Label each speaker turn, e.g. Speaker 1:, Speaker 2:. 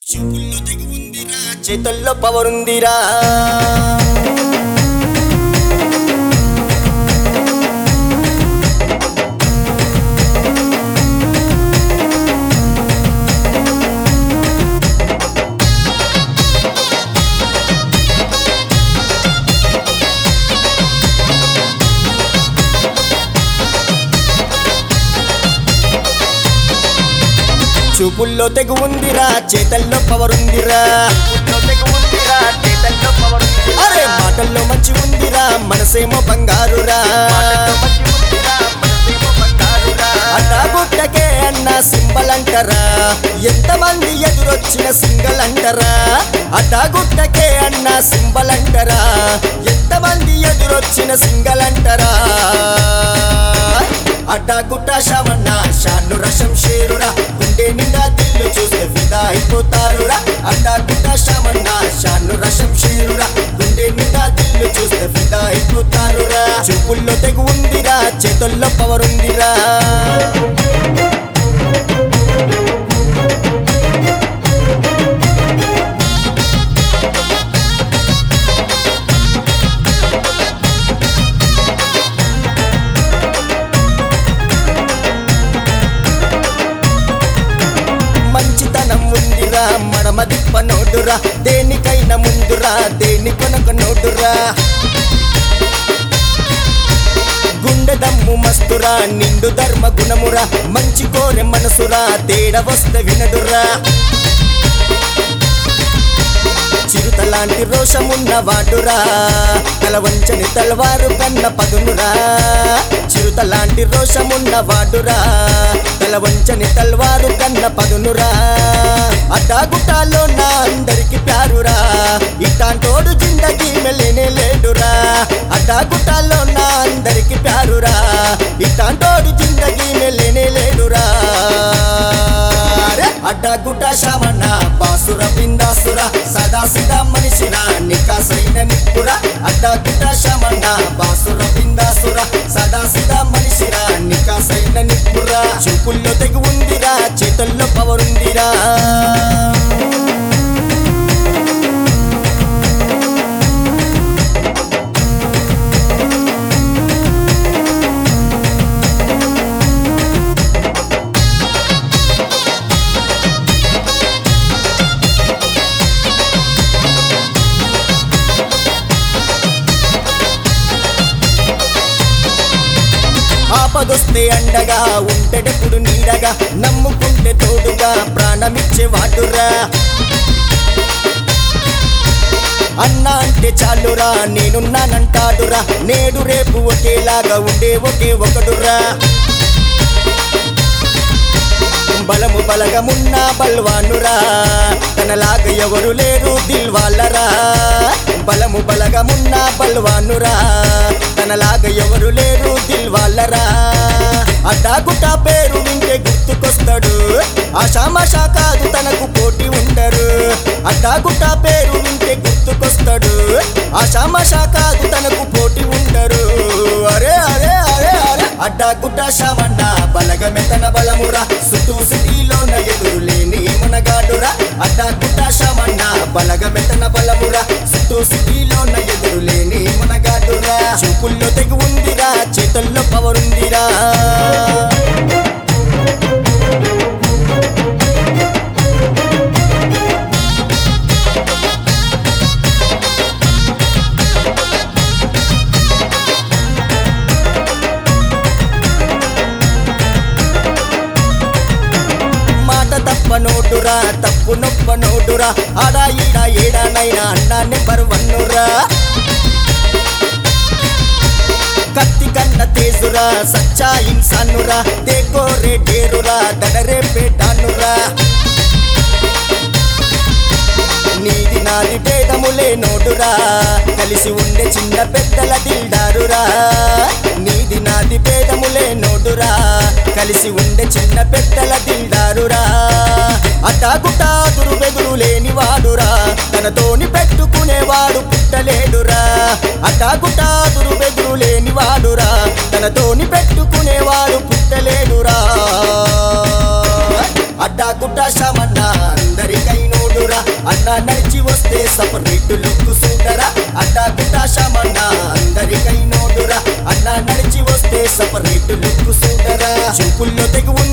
Speaker 1: చూపుల్లో తెగి ఉందిరా చేతుల్లో పవర్ ఉందిరా చూపుల్లో తెగు ఉందిరా చేతల్లో పవర్ ఉందిరా అరే మాటల్లో మంచి ఉందిరా మనసేమో బంగారురా అన్నా గుట్టకే అన్న సింబల్ అంటారా ఎంతమంది ఎదురొచ్చిన సింగల్ అంటారా అట్టా గుట్టకే అన్న సింబల్ అంటారా ఎంతమంది ఎదురొచ్చిన సింగల్ అంటారా అట్టా గుట్ట శవన్న షాను రసం షేరురా గుండె నిండా దిల్లు చూస్తే ఫిదా అయిపోతారురా అట్టా గుట్ట శవన్న షాను రసం షేరురా గుండె నిండా దిల్లు చూస్తే ఫిదా అయిపోతారురా చూపుల్లో తెగు ఉందిరా చేతుల్లో పవర్ ఉందిరా మంచితనం ఉందిరా మడమ దిప్ప నోడురా దేనికైనా ముందురా దేని కొనక నోడురా గుండె దమ్ము మస్తురా నిండు ధర్మ గుణమురా మంచి కోరె మనసురా తేడ వస్తే వినడురా చిరుతలాంటి రోషమున్న వాడురా తల వంచని తలవారు కన్న పదునురా చిరుతలాంటి రోషమున్న వాడురా తల వంచని తల్వారు కన్న పదునురా అడ్డాగుట్టాలో నా అందరికి ప్యారురా ఇట్లాంటోడు జిందగీ మెలేనే లేడురా అడ్డాగుట్టాలో నా అందరికి ప్యారురా ఇట్లాంటోడు జిందగీ మెలేనే లేడురా అడ్డగుట్ట శమన బాసుర బిందాసుర సదా సిదా మనిషిరా నికాసైన నిప్పురా అడ్డగుట్ట శమన బాసుర బిందాసుర సదా సిదా మనిషిరా నికాసైన నిప్పురా చూపుల్లో తెగి ఉందిరా చేతుల్లో పవర్ ఉందిరా ఆపదొస్తే అండగా ఉంటెడెప్పుడు నీడగా నమ్ముకుంటే తోడుగా ప్రాణమిచ్చే వాడురా అన్న అంటే చాలురా నేనున్నానంటాడురా నేడు రేపు ఒకేలాగా ఉండే ఒకే ఒకడురా బలము బలగమున్న బల్వానురా తనలాగా ఎవరు లేరు దిల్వాళ్ళరా బలము బలగమున్న బల్వానురా తనలాగా ఎవరు లేరు దిల్వాళ్ళరా అడ్డాగుట్ట పేరు వింటే గుర్తుకొస్తాడు ఆషామాషా కాదు తనకు పోటీ ఉండరు అడ్డాగుట్ట పేరు వింటే గుర్తుకొస్తాడు ఆషామాషా కాదు తనకు పోటీ ఉండరు అరే అరే అరే అరే అడ్డాగుట్ట శవన్న బలగమెతన బలమురా సుతూ సిటీలోన ఎదురు లేని మునగాడురా అడ్డాగుట్ట శవన్న బలగమెతన బలమురా సుతూ సిటీలోన ఎదురు లేని మునగాడురా చూపుల్లో తెగి ఉందిరా చేతుల్లో పవర్ ఉందిరా మాట తప్ప నోటురా తప్పు నొప్ప నోటురా ఆడా ఈడ ఏడానైనా అన్నా నెంబర్ వన్నురా కత్తి కన్న తేజురా సచ్చా ఇన్సానురా దేకో రే డేరురా దడరే పేటానురా నీది నాది భేదములే నోడురా కలిసి ఉండే చిన్న పెద్దల దిల్డారురా నీది నాది భేదములే నోడురా కలిసి ఉండే చిన్న పెద్దల దిల్డారురా అటాగుటా దురుబెదురు లేని వాడురా తనతోని పెట్టుకునేవాడు పుట్టలేడురా అటాగుటా దురుబెదురు లేని వాడురా తనతోని పెట్టుకునేవాడు పుట్టలేడురా అడ్డా గుడ్డ శమన్న అందరికై నోడు అన్న నడిచి వస్తే సపరేట్ లుక్ సూటరా అడ్డా గుడ్డా షమన్న అందరికై నోడురా అన్న నడిచి వస్తే సపరేట్ లుక్ సూటరా చూపుల్లో తెగు